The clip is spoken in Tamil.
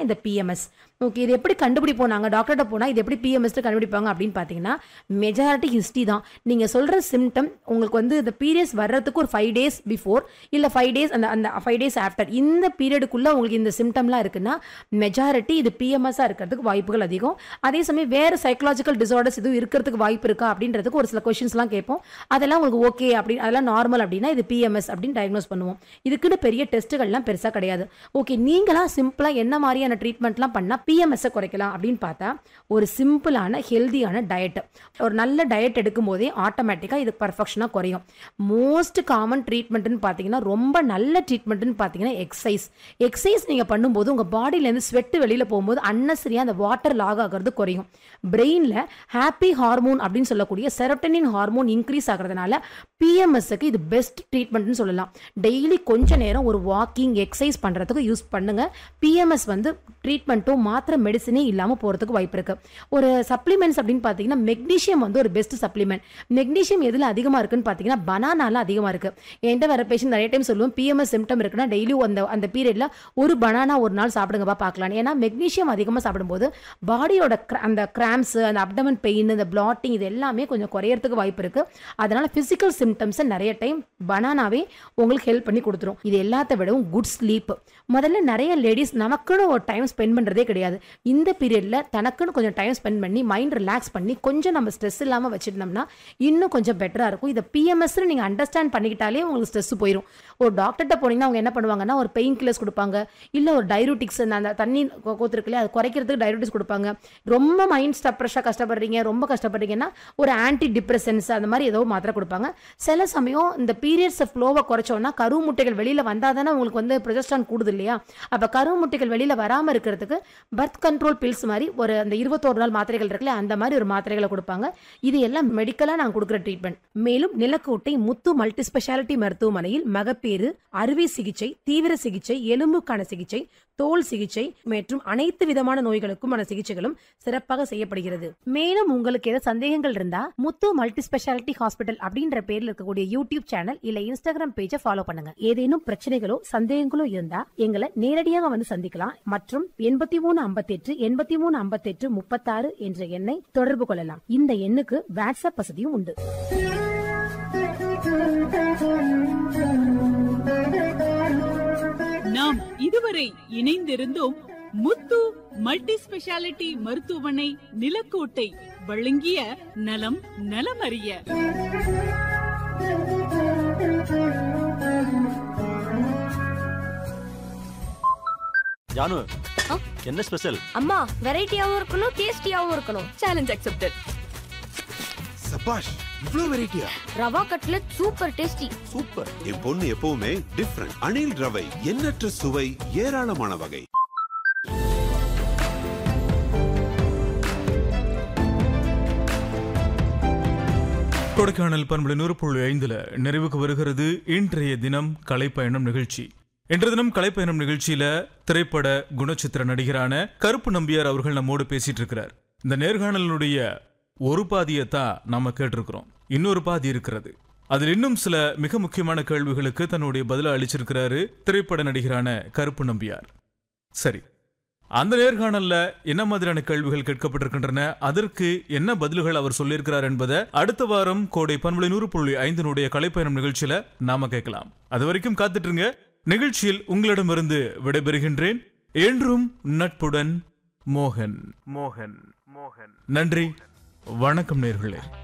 இந்த பிஎம்எஸ் ஓகே இது எப்படி கண்டுபிடிப்போம் நாங்கள் டாக்டர்கிட்ட போனால் இது எப்படி பிஎம்எஸ் கண்டுபிடிப்பாங்க அப்படின்னு பார்த்தீங்கன்னா மெஜாரிட்டி ஹிஸ்ட்ரி தான் நீங்கள் சொல்கிற சிம்டம் உங்களுக்கு வந்து இந்த பீரியட்ஸ் வர்றதுக்கு ஒரு ஃபைவ் டேஸ் பிஃபோர் இல்லை ஃபைவ் டேஸ் அந்த அந்த ஃபைவ் டேஸ் ஆஃப்டர் இந்த பீரியடுக்குள்ளே உங்களுக்கு இந்த சிம்டம்லாம் இருக்குன்னா மெஜாரிட்டி இது பிஎம்எஸ்ஸாக இருக்கிறதுக்கு வாய்ப்புகள் அதிகம் அதே சமயம் வேறு சைக்கலாஜிக்கல் டிசார்டர்ஸ் எதுவும் இருக்கிறதுக்கு வாய்ப்பு இருக்கா அப்படின்றதுக்கு ஒரு சில கொஷின்ஸ்லாம் கேட்போம் அதெல்லாம் உங்களுக்கு ஓகே அப்படி அதெல்லாம் நார்மல் அப்படின்னா இது பிஎம்எஸ் அப்படின்னு டயக்னோஸ் பண்ணுவோம் இதுக்குன்னு பெரிய டெஸ்ட்டுகள்லாம் பெருசாக கிடையாது ஓகே நீங்களா சிம்பிளாக என்ன மாதிரியான ட்ரீட்மெண்ட்லாம் பண்ணால் பிஎம்எஸ்ஸை குறைக்கலாம் அப்படின்னு பார்த்தா ஒரு சிம்பிளான ஹெல்தியான டயட் ஒரு நல்ல டயட் எடுக்கும் போதே ஆட்டோமேட்டிக்காக இது பர்ஃபெக்ஷனாக குறையும் மோஸ்ட் காமன் ட்ரீட்மெண்ட்னு பார்த்தீங்கன்னா ரொம்ப நல்ல ட்ரீட்மெண்ட்னு பார்த்தீங்கன்னா எக்ஸசைஸ் எக்ஸசைஸ் நீங்கள் பண்ணும்போது உங்கள் பாடியிலேருந்து ஸ்வெட்டு வெளியில் போகும்போது அன்னசரியாக அந்த வாட்டர் லாக் ஆகிறது குறையும் பிரெயினில் ஹாப்பி ஹார்மோன் அப்படின்னு சொல்லக்கூடிய செரோட்டனின் ஹார்மோன் இன்க்ரீஸ் ஆகிறதுனால பிஎம்எஸ்க்கு இது பெஸ்ட் ட்ரீட்மெண்ட்னு சொல்லலாம் டெய்லி கொஞ்ச நேரம் ஒரு வாக்கிங் எக்ஸசைஸ் பண்ணுறதுக்கு யூஸ் பண்ணுங்க பிஎம்எஸ் வந்து ட்ரீட்மெண்ட்டும் மாத்திரை மெடிசனே இல்லாமல் போகிறதுக்கு வாய்ப்பு இருக்கு ஒரு சப்ளிமெண்ட்ஸ் அப்படின்னு பார்த்தீங்கன்னா மெக்னீஷியம் வந்து ஒரு பெஸ்ட் சப்ளிமெண்ட் மெக்னீஷியம் எதில் அதிகமாக இருக்குன்னு பார்த்தீங்கன்னா பனானால அதிகமாக இருக்கு என்கிட்ட வர பேஷண்ட் நிறைய டைம் சொல்லுவோம் பிஎம்எஸ் சிம்டம் இருக்குன்னா டெய்லியும் அந்த அந்த பீரியட்ல ஒரு பனானா ஒரு நாள் சாப்பிடுங்கப்பா பார்க்கலாம் ஏன்னா மெக்னீஷியம் அதிகமாக சாப்பிடும்போது பாடியோட அந்த கிராம்ஸ் அந்த அப்டமன் பெயின் இந்த பிளாட்டிங் இது எல்லாமே கொஞ்சம் குறையறதுக்கு வாய்ப்பு இருக்கு அதனால பிசிக்கல் சிம்டம்ஸை நிறைய டைம் பனானாவே உங்களுக்கு ஹெல்ப் பண்ணி கொடுத்துரும் இது எல்லாத்த விடவும் குட் ஸ்லீப் முதல்ல நிறைய லேடிஸ் நமக்குன்னு ஒரு டைம் ஸ்பெண்ட் பண்ணுறதே கிடையாது இந்த பீரியட்ல தனக்குன்னு கொஞ்சம் டைம் ஸ்பெண்ட் பண்ணி மைண்ட் ரிலாக்ஸ் பண்ணி கொஞ்சம் நம்ம ஸ்ட்ரெஸ் இல்லாமல் வச்சிருந்தோம்னா இன்னும் கொஞ்சம் பெட்டராக இருக்கும் இதை பிஎம்எஸ்னு நீங்கள் அண்டர்ஸ்டாண்ட் பண்ணிக்கிட்டாலே உங்களுக்கு ஸ்ட்ரெஸ் போயிடும் ஒரு டாக்டர்கிட்ட போனீங்கன்னா அவங்க என்ன பண்ணுவாங்கன்னா ஒரு பெயின் கில்லர்ஸ் கொடுப்பாங்க இல்லை ஒரு டைரூட்டிக்ஸ் அந்த தண்ணி கோத்துருக்குல்ல அது குறைக்கிறதுக்கு டைரூட்டிக்ஸ் கொடுப்பாங்க ரொம்ப மைண்ட் ஸ்டப்ரெஷாக கஷ்டப்படுறீங்க ரொம்ப கஷ்டப்படுறீங்கன்னா ஒரு ஆன்டி டிப்ரெஷன்ஸ் அந்த மாதிரி ஏதோ மாத்திரை கொடுப்பாங்க சில சமயம் இந்த பீரியட்ஸ் ஃப்ளோவை குறைச்சோன்னா கரு முட்டைகள் வெளியில் வந்தால் தானே உங்களுக்கு வந்து ப்ரொஜஸ்டான் கூடுது இல்லையா அப்போ கரு முட்டைகள் வெளியில் வராமல் இருக்கிறதுக்கு பர்த் கண்ட்ரோல் பில்ஸ் மாதிரி ஒரு அந்த இருபத்தோரு நாள் மாத்திரைகள் இருக்குல்ல அந்த மாதிரி ஒரு மாத்திரைகளை கொடுப்பாங்க இது எல்லாம் மெடிக்கலாக நான் கொடுக்குற ட்ரீட்மெண்ட் மேலும் நிலக்கோட்டை முத்து மல்டி ஸ்பெஷாலிட்டி மருத்துவமனையில் மகப்பேறு அறுவை சிகிச்சை தீவிர சிகிச்சை எலும்புக்கான சிகிச்சை தோல் சிகிச்சை மற்றும் அனைத்து விதமான நோய்களுக்குமான சிகிச்சைகளும் சிறப்பாக செய்யப்படுகிறது மேலும் உங்களுக்கு ஏதாவது சந்தேகங்கள் இருந்தா முத்து மல்டி ஸ்பெஷாலிட்டி ஹாஸ்பிட்டல் அப்படின்ற பேர்ல இருக்கக்கூடிய யூடியூப் சேனல் இல்ல இன்ஸ்டாகிராம் பேஜை ஃபாலோ பண்ணுங்க ஏதேனும் பிரச்சனைகளோ சந்தேகங்களோ இருந்தா எங்களை நேரடியாக வந்து சந்திக்கலாம் மற்றும் எண்பத்தி மூணு ஐம்பத்தெட்டு எண்பத்தி மூணு ஐம்பத்தெட்டு முப்பத்தாறு என்ற எண்ணை தொடர்பு கொள்ளலாம் இந்த எண்ணுக்கு வாட்ஸ்அப் வசதியும் உண்டு நாம் இதுவரை இணைந்திருந்தோம் முத்து மல்டி ஸ்பெஷாலிட்டி மருத்துவமனை நிலக்கோட்டை வழங்கிய நலம் நலமறிய ஜானு ஆ? என்ன ஸ்பெஷல் அம்மா வெரைட்டியாவும் இருக்கணும் டேஸ்டியாவும் இருக்கணும் சேலஞ்ச் அக்செப்டட் சபாஷ் இவ்ளோ வெரைட்டியா rava cutlet super tasty super என் பொண்ணு எப்பவுமே டிஃப்ரெண்ட் அணில் ரவை எண்ணற்ற சுவை ஏராளமான வகை கொடைக்கானல் பண்புல நூறு புள்ளி ஐந்துல நிறைவுக்கு வருகிறது இன்றைய தினம் கலைப்பயணம் நிகழ்ச்சி இன்றைய தினம் கலைப்பயணம் நிகழ்ச்சியில திரைப்பட குணச்சித்திர நடிகரான கருப்பு நம்பியார் அவர்கள் நம்மோடு பேசிட்டு இருக்கிறார் இந்த நேர்காணலினுடைய ஒரு பாதியை தான் நாம கேட்டிருக்கிறோம் இன்னொரு பாதி இருக்கிறது அதில் இன்னும் சில மிக முக்கியமான கேள்விகளுக்கு தன்னுடைய பதில அளிச்சிருக்கிறாரு திரைப்பட நடிகரான கருப்பு நம்பியார் சரி அந்த நேர்காணல்ல என்ன மாதிரியான கேள்விகள் கேட்கப்பட்டிருக்கின்றன அதற்கு என்ன பதில்கள் அவர் சொல்லியிருக்கிறார் என்பதை அடுத்த வாரம் கோடை பண்பலை நூறு புள்ளி ஐந்தினுடைய கலைப்பயணம் நிகழ்ச்சியில நாம கேட்கலாம் அது வரைக்கும் காத்துட்டுருங்க நிகழ்ச்சியில் உங்களிடமிருந்து விடைபெறுகின்றேன் என்றும் நட்புடன் மோகன் மோகன் மோகன் நன்றி வணக்கம் நேர்களே